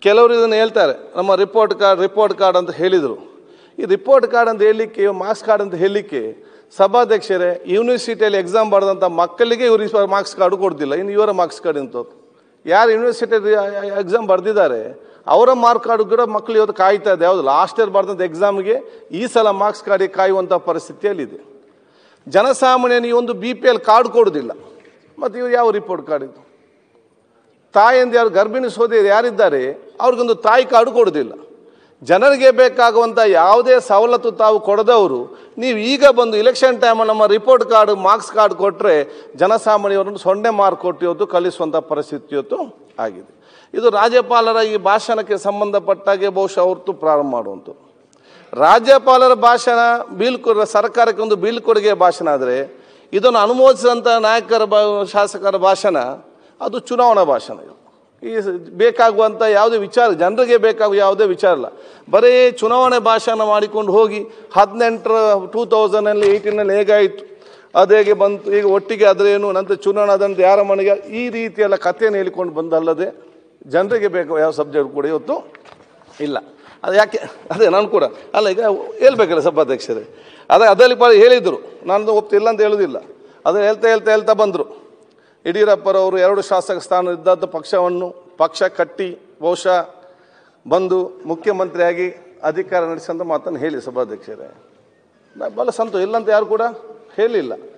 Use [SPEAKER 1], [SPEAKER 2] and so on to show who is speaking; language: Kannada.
[SPEAKER 1] ಕೆಲವರು ಇದನ್ನು ಹೇಳ್ತಾರೆ ನಮ್ಮ ರಿಪೋರ್ಟ್ ಕಾರ್ಡ್ ರಿಪೋರ್ಟ್ ಕಾರ್ಡ್ ಅಂತ ಹೇಳಿದರು ಈ ರಿಪೋರ್ಟ್ ಕಾರ್ಡ್ ಅಂತ ಹೇಳಲಿಕ್ಕೆ ಮಾರ್ಕ್ಸ್ ಕಾರ್ಡ್ ಅಂತ ಹೇಳಲಿಕ್ಕೆ ಸಭಾಧ್ಯಕ್ಷರೇ ಯೂನಿವರ್ಸಿಟಿಯಲ್ಲಿ ಎಕ್ಸಾಮ್ ಬರೆದಂಥ ಮಕ್ಕಳಿಗೆ ಇವರು ಮಾರ್ಕ್ಸ್ ಕಾರ್ಡು ಕೊಡ್ತಿಲ್ಲ ಇನ್ನು ಇವರ ಮಾರ್ಕ್ಸ್ ಕಾರ್ಡ್ ಅಂತ ಯಾರು ಯೂನಿವರ್ಸಿಟಿ ಎಕ್ಸಾಮ್ ಬರೆದಿದ್ದಾರೆ ಅವರ ಮಾರ್ಕ್ ಕಾರ್ಡ್ ಕೂಡ ಮಕ್ಕಳು ಇವತ್ತು ಕಾಯ್ತಾ ಇದೆ ಯಾವುದು ಲಾಸ್ಟ್ ಇಯರ್ ಬರೆದಂಥ ಎಕ್ಸಾಮ್ಗೆ ಈ ಸಲ ಮಾರ್ಕ್ಸ್ ಕಾರ್ಡಿಗೆ ಕಾಯುವಂಥ ಪರಿಸ್ಥಿತಿಯಲ್ಲಿದೆ ಜನಸಾಮಾನ್ಯನ ಈ ಒಂದು ಬಿ ಪಿ ಎಲ್ ಕಾರ್ಡ್ ಕೊಡೋದಿಲ್ಲ ಮತ್ತು ಇವರು ಯಾವ ರಿಪೋರ್ಟ್ ಕಾರ್ಡ್ ಇದು ತಾಯಿಯಿಂದ ಯಾರು ಗರ್ಭಿಣಿ ಸೋದರಿ ಯಾರಿದ್ದಾರೆ ಅವ್ರಿಗೊಂದು ತಾಯಿ ಕಾರ್ಡು ಕೊಡೋದಿಲ್ಲ ಜನರಿಗೆ ಬೇಕಾಗುವಂಥ ಯಾವುದೇ ಸವಲತ್ತು ತಾವು ಕೊಡದವರು ನೀವು ಈಗ ಬಂದು ಇಲೆಕ್ಷನ್ ಟೈಮ್ ನಮ್ಮ ರಿಪೋರ್ಟ್ ಕಾರ್ಡ್ ಮಾರ್ಕ್ಸ್ ಕಾರ್ಡ್ ಕೊಟ್ಟರೆ ಜನಸಾಮಾನ್ಯರನ್ನು ಸೊನ್ನೆ ಮಾರ್ಕ್ ಕೊಟ್ಟು ಇವತ್ತು ಕಲಿಸುವಂಥ ಪರಿಸ್ಥಿತಿ ಇವತ್ತು ಆಗಿದೆ ಇದು ರಾಜ್ಯಪಾಲರ ಈ ಭಾಷಣಕ್ಕೆ ಸಂಬಂಧಪಟ್ಟಾಗೆ ಬಹುಶಃ ಅವ್ರದ್ದು ಪ್ರಾರಂಭ ಮಾಡುವಂಥದ್ದು ರಾಜ್ಯಪಾಲರ ಭಾಷಣ ಬೀಳ್ಕೊಡ ಸರ್ಕಾರಕ್ಕೆ ಒಂದು ಬೀಳ್ಕೊಡುಗೆ ಭಾಷಣ ಆದರೆ ಇದನ್ನು ಅನುಮೋದಿಸಿದಂಥ ನಾಯಕರ ಬಾ ಶಾಸಕರ ಭಾಷಣ ಅದು ಚುನಾವಣಾ ಭಾಷಣ ಇದು ಈ ಸ- ಬೇಕಾಗುವಂಥ ಯಾವುದೇ ವಿಚಾರ ಜನರಿಗೆ ಬೇಕಾಗುವ ಯಾವುದೇ ವಿಚಾರ ಇಲ್ಲ ಬರೀ ಚುನಾವಣೆ ಭಾಷಣ ಮಾಡಿಕೊಂಡು ಹೋಗಿ ಹದಿನೆಂಟರ ಟೂ ತೌಸಂಡಲ್ಲಿ ಏಯ್ಟೀನಲ್ಲಿ ಹೇಗಾಯಿತು ಅದು ಹೇಗೆ ಬಂತು ಈಗ ಒಟ್ಟಿಗೆ ಅದರೇನು ನಂತರ ಚುನಾವಣೆ ಆದಂತ ಯಾರ ಮನೆಗೆ ಈ ರೀತಿಯೆಲ್ಲ ಕಥೆಯನ್ನು ಹೇಳಿಕೊಂಡು ಬಂದಲ್ಲದೆ ಜನರಿಗೆ ಬೇಕು ಯಾವ ಸಬ್ಜೆಕ್ಟ್ ಕೂಡ ಇವತ್ತು ಇಲ್ಲ ಅದು ಯಾಕೆ ಅದೇ ನಾನು ಕೂಡ ಅಲ್ಲ ಈಗ ಹೇಳ್ಬೇಕಲ್ಲ ಸಭಾಧ್ಯಕ್ಷರೇ ಅದೇ ಅದರಲ್ಲಿ ಪ ಹೇಳಿದರು ನಾನು ಒಪ್ತಿಲ್ಲ ಅಂತ ಹೇಳೋದಿಲ್ಲ ಅದು ಹೇಳ್ತಾ ಹೇಳ್ತಾ ಹೇಳ್ತಾ ಬಂದರು ಯಡಿಯೂರಪ್ಪರವರು ಎರಡು ಶಾಸಕ ಸ್ಥಾನ ಇದ್ದದ್ದು ಪಕ್ಷವನ್ನು ಪಕ್ಷ ಕಟ್ಟಿ ಬಹುಶಃ ಬಂದು ಮುಖ್ಯಮಂತ್ರಿಯಾಗಿ ಅಧಿಕಾರ ನಡೆಸಂತ ಮಾತನ್ನು ಹೇಳಿ ಸಭಾಧ್ಯಕ್ಷರೇ ನಾ ಬಹಳ ಸಂತೋಷ ಇಲ್ಲಂತ ಯಾರು ಕೂಡ ಹೇಳಿಲ್ಲ